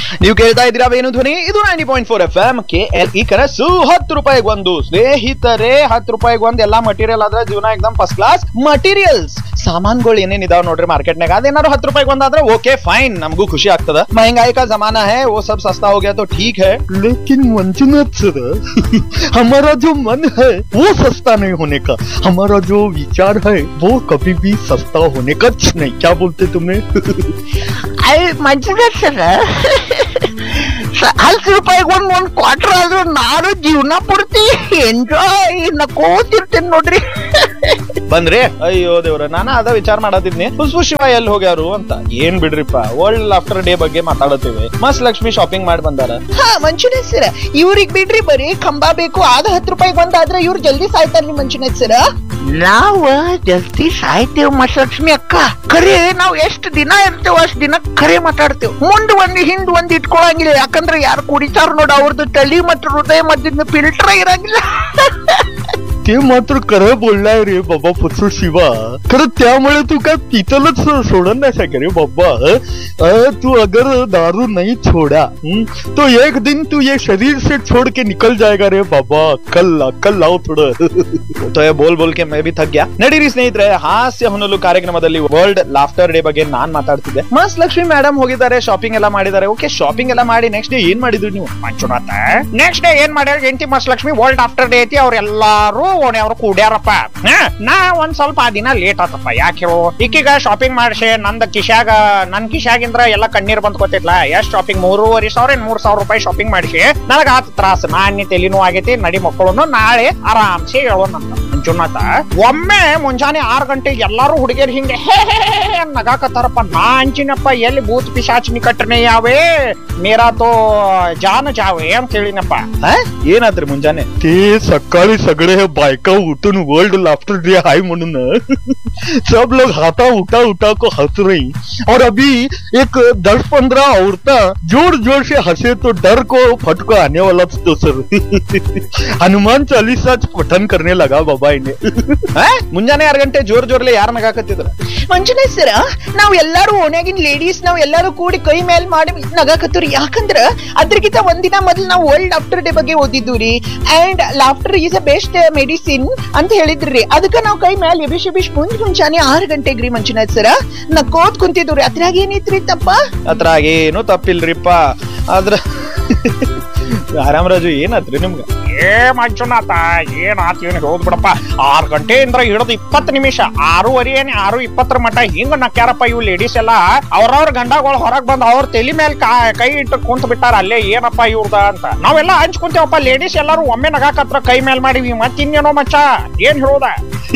ನೀವು ಕೇಳ್ತಾ ಇದ್ದೀರಾ ವೇಣು ಧ್ವನಿ ಇದು ninety point four FM K L E ಈ ಕನಸು ಹತ್ತು ರೂಪಾಯಿಗೆ ಒಂದು ಸ್ನೇಹಿತರೆ ಹತ್ತು ರೂಪಾಯಿಗೆ ಒಂದು ಎಲ್ಲಾ ಮಟೀರಿಯಲ್ ಆದ್ರೆ ಜೀವನ ಎಕ್ದಮ್ ಫಸ್ಟ್ ಕ್ಲಾಸ್ ಮಟೀರಿಯಲ್ಸ್ ಸಾಮಾನ್ಗಳು ಏನೇನ್ ಇದಾವ ನೋಡ್ರಿ ಮಾರ್ಕೆಟ್ನಾಗ ಅದೇನಾದ್ರು ಹತ್ತು ರೂಪಾಯಿಗೆ ಒಂದಾದ್ರೆ ಓಕೆ ಫೈನ್ ನಮಗೂ ಖುಷಿ ಆಗ್ತದ महंगाई का जमाना है वो सब सस्ता हो गया तो ठीक है लेकिन मंजुनाथ सर हमारा जो मन है वो सस्ता नहीं होने का हमारा जो विचार है वो कभी भी सस्ता होने का नहीं क्या बोलते तुम्हें ಅಯ್ಯ ಮಂಜುನಾಥ್ ಸರ್ ಹತ್ತು ರೂಪಾಯಿಗೆ ಒಂದ್ ಒಂದ್ ಕ್ವಾರ್ಟರ್ ಆದ್ರೂ ನಾನು ಜೀವನ ಪೂರ್ತಿ ಎಂಜಾಯ್ ನಕೋತಿರ್ತೇನೆ ನೋಡ್ರಿ ಬಂದ್ರಿ ಅಯ್ಯೋ ದೇವ್ರ ನಾನು ಅದ ವಿಚಾರ ಮಾಡತ್ತಿದ್ನಿ ಹುಸು ಶಿವ ಎಲ್ಲಿ ಹೋಗ್ಯಾರು ಅಂತ ಏನ್ ಬಿಡ್ರಿಪ್ಪ ವರ್ಲ್ಡ್ ಆಫ್ಟರ್ ಡೇ ಬಗ್ಗೆ ಮಾತಾಡತ್ತೀವಿ ಮಸ್ತ್ ಲಕ್ಷ್ಮಿ ಶಾಪಿಂಗ್ ಮಾಡಿ ಬಂದಾರ ಹಾ ಮಂಜುನಾಥ್ ಸರ್ ಇವ್ರಿಗೆ ಬಿಡ್ರಿ ಬರೀ ಕಂಬ ಬೇಕು ಆದ ಹತ್ತು ರೂಪಾಯಿಗೆ ಒಂದಾದ್ರೆ ಇವ್ರು ಜಲ್ದಿ ಸಾಯ್ತಾರ್ರಿ ಮಂಜುನಾಥ್ ಸರ್ ನಾವ ಜಲ್ದಿ ಸಾಯ್ತೇವ್ ಲಕ್ಷ್ಮಿ ಅಕ್ಕ ಖರೆ ನಾವ್ ಎಷ್ಟ್ ದಿನ ಇರ್ತೇವ ಅಷ್ಟ್ ದಿನ ಖರೆ ಮಾತಾಡ್ತೇವ್ ಮುಂದ್ ಒಂದ್ ಹಿಂದ್ ಒಂದ್ ಇಟ್ಕೊಳಂಗಿಲ್ಲ ಯಾಕಂದ್ರೆ ಯಾರು ಕುಡಿತಾರ ನೋಡ ಅವ್ರದ್ದು ತಳಿ ಮತ್ತು ಹೃದಯ ಮಧ್ಯದ ಫಿಲ್ಟರ್ ಇರಂಗಿಲ್ಲ ते मात्र खरं बोललाय रे बाबा पुत्र शिवा खरं त्यामुळे तू काय पितलच सोडत नाही रे बाबा अ, तू अगर दारू नहीं छोड़ा हम्म, तो एक दिन तू ये शरीर से छोड़ के निकल जाएगा रे बाबा कल कल लाओ थोड़ा तो ये बोल बोल के मैं भी थक गया ನಡೀರಿ ಸ್ನೇಹಿತರೆ ಹಾಸ್ಯ ಹೊನಲು ಕಾರ್ಯಕ್ರಮದಲ್ಲಿ ವರ್ಲ್ಡ್ ಲಾಫ್ಟರ್ ಡೇ ಬಗ್ಗೆ ನಾನ್ ಮಾತಾಡ್ತಿದ್ದೆ ಮಸ್ತ್ ಲಕ್ಷ್ಮಿ ಮೇಡಮ್ ಹೋಗಿದ್ದಾರೆ ಶಾಪಿಂಗ್ ಎಲ್ಲ ಮಾಡಿದ್ದಾರೆ ಓಕೆ ಶಾಪಿಂಗ್ ಎಲ್ಲ ಮಾಡಿ ನೆಕ್ಸ್ಟ್ ಡೇ ಏನ್ ಮಾಡಿದ್ರು ನೀವು ಮಂಜುನಾಥ ನೆಕ್ಸ್ಟ್ ಡೇ ಏನ್ ಮಾಡ್ಯಾರ ಎಂಟಿ ಮಸ್ ಲಕ್ಷ್ಮಿ ವರ್ಲ್ಡ್ ಆಫ್ಟರ್ ಡೇ ಐತಿ ಅವ್ರೆಲ್ಲಾರು ಓಣೆ ಅವ್ರು ಕೂಡ್ಯಾರಪ್ಪ ಹಾ, ನಾ ಒಂದ್ ಸ್ವಲ್ಪ ಆ ದಿನ ಲೇಟ್ ಆತಪ್ಪ ಯಾಕೆ ಹೇಳು ಈಕೀಗ ಶಾಪಿಂಗ್ ಮಾಡ್ಸಿ ನಂದ ಕಿಶಾಗ ನನ್ ಕಿಶಾಗಿಂದ್ರ ಎಲ್ಲ ಕಣ್ಣೀರ್ ಬಂದ್ ಗೊತ್ತಿಲ್ಲ ಎಷ್ಟ್ ಶಾಪಿಂಗ್ ಮೂರುವರೆ ಸಾವಿರ ಏನ್ ಮೂರ್ ಸಾವಿರ ರೂಪಾಯಿ ಶಾಪಿಂಗ್ ಮಾಡಿಸಿ ನನಗ ಆತ ತ್ರಾಸ ನಾನಿ ತೆಲಿನೂ ಆಗೈತಿ ನಡಿ ಮಕ್ಕಳು ನಾಳೆ ಆರಾಮ್ಸೆ ಹೇಳೋಣ ಅಂತ ಮಂಜುನಾಥ ಒಮ್ಮೆ ಮುಂಜಾನೆ ಆರ್ ಗಂಟೆಗೆ ಎಲ್ಲಾರು ಹುಡುಗಿಯರು ಹಿಂಗೆ ಹೇ ಹೇ ಹೇ ಹೇ ಅಂತ ನಗಾಕತ್ತಾರಪ್ಪ ನಾ ಅಂಚಿನಪ್ಪ ಎಲ್ಲಿ ಭೂತ್ ಪಿಶಾಚ್ ನಿಕಟನೆ ಯಾವೇ ಮೇರಾ ತೋ ಜಾನ ಜಾವೆ ಅಂತ ಹೇಳಿನಪ್ಪ हा? ಏನಾದ್ರಿ ಮುಂಜಾನೆ ते सकाळी सगळे हे बायका उठून वर्ल्ड लाफ्टर डे हाय म्हणून सब लोग हाथा उठा उठा को हंस रही और अभी एक दस पंद्रह औरतें जोर जोर से हंसे तो डर को फटको आने वाला तो सर हनुमान चालीसा पठन करने लगा बाबा इन्हें ಮುಂಜಾನೆ ಆರು ಗಂಟೆ ಜೋರ್ ಜೋರ್ಲೆ ಯಾರ ನಗಾಕತ್ತಿದ್ರ ಮಂಜುನಾಥ್ ಸರ ನಾವ್ ಎಲ್ಲಾರು ಓಣ್ಯಾಗಿನ ಲೇಡೀಸ್ ನಾವ್ ಎಲ್ಲಾರು ಕೂಡಿ ಕೈ ಮೇಲ್ ಮಾಡಿ ನಗಾಕತ್ತವ್ರಿ ಯಾಕಂದ್ರ ಅದ್ರಗಿಂತ ಒಂದಿನ ಮೊದಲು ನಾವು ವರ್ಲ್ಡ್ ಲಾಫ್ಟರ್ ಡೇ ಬಗ್ಗೆ ಓದಿದ್ದು ರೀ and laughter is a best medicine ಅಂತ ಹೇಳಿದ್ರಿ ಅದಕ್ಕ ನಾವ್ ಕೈ ಮೇಲ್ ಎಬಿಶ್ ಎಬಿಶ್ ಮುಂಜ್ ಮುಂಚಾನೆ ಆರು ಗಂಟೆಗೆ ರೀ ಮಂಜುನಾಥ್ ಸರ ನಕ್ಕೋತ್ ಕುಂತಿದ್ವಿ ಅದ್ರಾಗ ಏನೈತ್ರಿ ತಪ್ಪ ಅದ್ರಾಗ ಏನು ತಪ್ಪಿಲ್ರಿಪ್ಪ ಆದ್ರ ಆರಾಮರಾಜು ಏನಾತ್ರಿ ನಿಮ್ಗ ಏ ಮಂಜುನಾಥ ಏನ್ ಆತ ಏನ್ ಹೋದ್ ಬಿಡಪ್ಪ ಆರ್ ಗಂಟೆಯಿಂದ ಹಿಡಿದು ಇಪ್ಪತ್ತು ನಿಮಿಷ ಆರೂವರೆ ಏನ್ ಆರು ಇಪ್ಪತ್ತರ ಮಟ ಹಿಂಗ ನಕ್ಕ್ಯಾರಪ್ಪ ಇವು ಲೇಡೀಸ್ ಎಲ್ಲ ಅವ್ರವ್ರ ಗಂಡಗಳು ಹೊರಗ್ ಬಂದ್ ಅವ್ರ ತಲಿ ಮೇಲೆ ಕೈ ಇಟ್ಟು ಕುಂತ ಬಿಟ್ಟಾರ ಅಲ್ಲೇ ಏನಪ್ಪ ಇವ್ರದ ಅಂತ ನಾವೆಲ್ಲ ಹಂಚ್ಕೊಂತೇವಪ್ಪ ಲೇಡೀಸ್ ಎಲ್ಲಾರು ಒಮ್ಮೆ ನಗಾಕತ್ರ ಕೈ ಮೇಲ್ ಮಾಡಿವಿ ಮತ್ ಇನ್ನೇನೋ ಮಚ್ಚ ಏನ್ ಹೇಳೋದ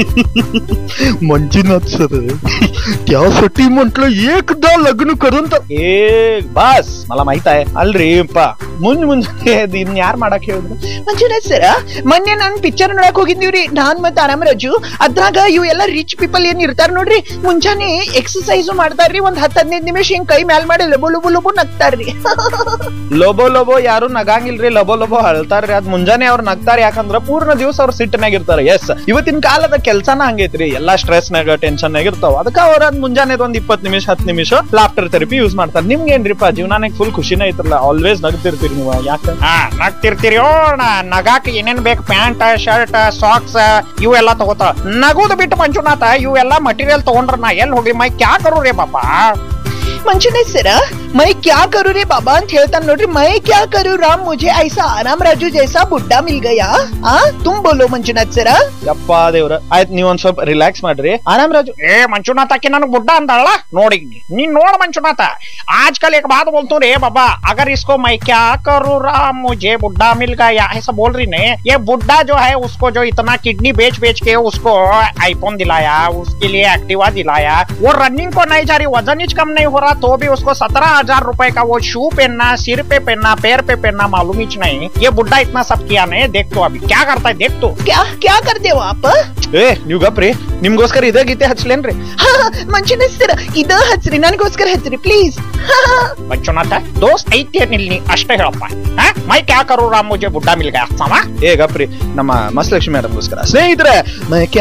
मंजुनाथ सर त्यासाठी म्हंटल एकदा लग्न करून तर ए बस मला माहित आहे ಅಲ್ರಿ ಅಪ್ಪ ಮುಂಜ್ ಮುಂಜಾನೆ ಇನ್ ಯಾರ್ ಮಾಡಕ್ ಹೇಳಿದ್ರು ಮಂಜುನಾಥ್ ಸರ ಮೊನ್ನೆ ನಾನ್ ಪಿಕ್ಚರ್ ನೋಡಕ್ ಹೋಗಿದ್ದೀವ್ರಿ ನಾನ್ ಮತ್ತ ಆರಾಮರಾಜು ಅದ್ರಾಗ ಇವ್ ಎಲ್ಲ ರಿಚ್ ಪೀಪಲ್ ಏನ್ ಇರ್ತಾರ ನೋಡ್ರಿ ಮುಂಜಾನೆ ಎಕ್ಸರ್ಸೈಸ್ ಮಾಡ್ತಾರ್ರಿ ಒಂದ್ ಹತ್ತ್ ಹದಿನೈದು ನಿಮಿಷ ಹಿಂಗ್ ಕೈ ಮ್ಯಾಲ್ ಮಾಡಿ ಲಬು ಲಬು ಲಬು ನಗ್ತಾರ್ರಿ ಲೋಬೋ ಲೋಬೋ ಯಾರು ನಗಂಗಿಲ್ರಿ ಲಬೋ ಲಬೋ ಅಳ್ತಾರ್ರಿ ಅದ್ ಮುಂಜಾನೆ ಅವ್ರು ನಗ್ತಾರ ಯಾಕಂದ್ರ ಪೂರ್ಣ ದಿವಸ ಅವ್ರ ಸಿಟ್ಟಿನಾಗ ಇರ್ತಾರ ಎಸ್ ಇವತ್ತಿನ ಕಾಲದ ಕೆಲ್ಸನ ಹಂಗೈತ್ರಿ ಎಲ್ಲಾ ಸ್ಟ್ರೆಸ್ ನಾಗ ಟೆನ್ಷನ್ ನಾಗ ಇರ್ತಾವ ಅದಕ್ಕ ಅವ್ರ ಅದ್ ಮುಂಜಾನೆ ಒಂದ್ ಇಪ್ಪತ್ ನಿಮಿಷ ಹತ್ತು ನಿಮಿಷ ಲಾಫ್ಟರ್ ಥೆರಪಿ ಯೂಸ್ ಮಾಡ್ತಾರ ನಿಮ್ಗೆ ಏನ್ರಿಪ್ಪ ಜೀವನಾನಾಗ ಫುಲ್ ಖುಷಿನೇ ಐತ್ರಲ್ಲ ಆಲ್ವೇಸ್ ನಗ್ತಿರ್ತೀರಿ ನೀವು ಯಾಕ ಹಾ ನಗ್ತಿರ್ತೀರಿ ಓ ನಗಾಕ ಏನೇನ್ ಬೇಕು ಪ್ಯಾಂಟ್ ಶರ್ಟ್ ಸಾಕ್ಸ್ ಇವೆಲ್ಲ ತಗೋತಾವ ನಗುದು ಬಿಟ್ಟು ಮಂಜುನಾಥ ಇವೆಲ್ಲ ಮಟೀರಿಯಲ್ ತಗೊಂಡ್ರ ನಾ ಎಲ್ಲಿ ಹೋಗಿ ಮೈ ಕ್ಯಾ ಕರು ರೇ ಬಾಬಾ ಮಂಜುನಾಥ್ ಸರ ಮೈ ಕ್ಯಾ ಕರು ರೇ ಬಾಬಾ ಅಂತ ಹೇಳ್ತಾನೆ ನೋಡ್ರಿ ಮೈ ಕ್ಯಾ ಕರು ರಾಮ್ ಮುझे ಐಸಾ ಆರಾಮ್ ರಾಜು ಜೈಸಾ ಬುಡ್ಡಾ ಮಿಲ್ ಗಯಾ ಆ ತುಮ್ ಬೋಲೋ ಮಂಜುನಾಥ್ ಸರ ಯಪ್ಪ ದೇವ್ರ ಆಯ್ತ್ ನೀವ್ ಒಂದ್ ಸ್ವಲ್ಪ ರಿಲ್ಯಾಕ್ಸ್ ಮಾಡ್ರಿ ಆರಾಮ್ ರಾಜು ए मंजुनाथ की नन बुड्ढा अंदर नोड़ी नी नोड़ मंजुनाथ आजकल एक बात बोलता हूँ रे बाबा अगर इसको मैं क्या करूँ राम मुझे बुड्ढा मिल गया ऐसा बोल रही ने ये बुड्ढा जो है उसको जो इतना किडनी बेच बेच के उसको आईफोन दिलाया उसके लिए एक्टिवा दिलाया वो रनिंग को नहीं जा रही वजन ही कम नहीं हो रहा तो भी उसको सत्रह हजार रूपए का वो शू पहनना सिर पे पहनना पैर पे पहनना मालूम ही नहीं ये बुड्ढा इतना सब किया नहीं देख तो अभी क्या करता है देख तो क्या क्या करते हो आप ಏ ನೀವ್ ಗಪ್ರಿ ನಿಮ್ಗೋಸ್ಕರ ಇದೇ ಗೀತೆ ಹಚ್ಲೇನ್ರಿ ಮಂಜುನಾಥ್ ಸರ್ ಇದ ಹಚ್ರಿ ನನಗೋಸ್ಕರ ಹಚ್ರಿ ಪ್ಲೀಸ್ ಮಂಜುನಾಥ ದೋಸ್ತ್ ಐತೆ ನಿಲ್ಲಿ ಅಷ್ಟೇ ಹೇಳಪ್ಪ ಹಾ? ಮೈ ಕ್ಯಾ ಕರು ರಾಮ್ ಮುಜೆ ಬುಡ್ಡಾ ಮಿಲ್ ಗಯಾ ಸಮ ಏ ಗಪ್ರಿ ನಮ್ಮ ಮಸ್ತ್ ಲಕ್ಷ್ಮಿ ಮೇಡಮ್ಗೋಸ್ಕರ ಸ್ನೇಹಿತರೆ ಮೈ